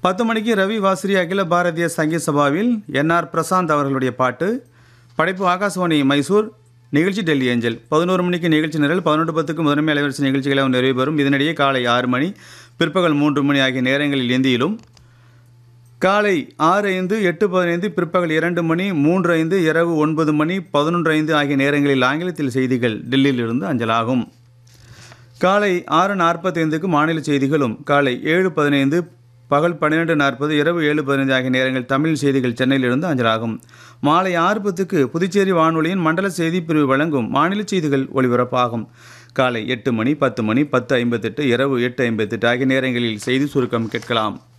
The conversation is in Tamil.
பத்து மணிக்கு ரவி வாசிரி அகில பாரதிய சங்கீத சபாவில் என்ஆர் பிரசாந்த் அவர்களுடைய பாட்டு படைப்பு ஆகாசவாணி மைசூர் நிகழ்ச்சி டெல்லி ஏஞ்சல் பதினோரு மணிக்கு நிகழ்ச்சி நிரல் பதினொன்று பத்துக்கு முதன்மை அலைவரிசை நிகழ்ச்சிகளை நிறைவு பெறும் இதனிடையே காலை ஆறு மணி பிற்பகல் மூன்று மணி ஆகிய நேரங்களில் இந்தியிலும் காலை ஆறு ஐந்து எட்டு பதினைந்து பிற்பகல் இரண்டு மணி மூன்று ஐந்து இரவு ஒன்பது மணி பதினொன்று ஐந்து ஆகிய நேரங்களில் ஆங்கிலத்தில் செய்திகள் டெல்லியிலிருந்து அஞ்சலாகும் காலை ஆறு நாற்பத்தைந்துக்கு மாநில செய்திகளும் காலை ஏழு பதினைந்து பகல் பன்னிரெண்டு நாற்பது இரவு ஏழு பதினைந்து ஆகிய நேரங்கள் தமிழ் செய்திகள் சென்னையிலிருந்து அஞ்சலாகும் மாலை ஆறு பத்துக்கு புதுச்சேரி வானொலியின் மண்டல செய்தி பிரிவு வழங்கும் மாநில செய்திகள் ஒலிபரப்பாகும் காலை எட்டு மணி பத்து மணி பத்து ஐம்பத்தெட்டு இரவு எட்டு ஐம்பத்தெட்டு ஆகிய நேரங்களில் செய்தி சுருக்கம் கேட்கலாம்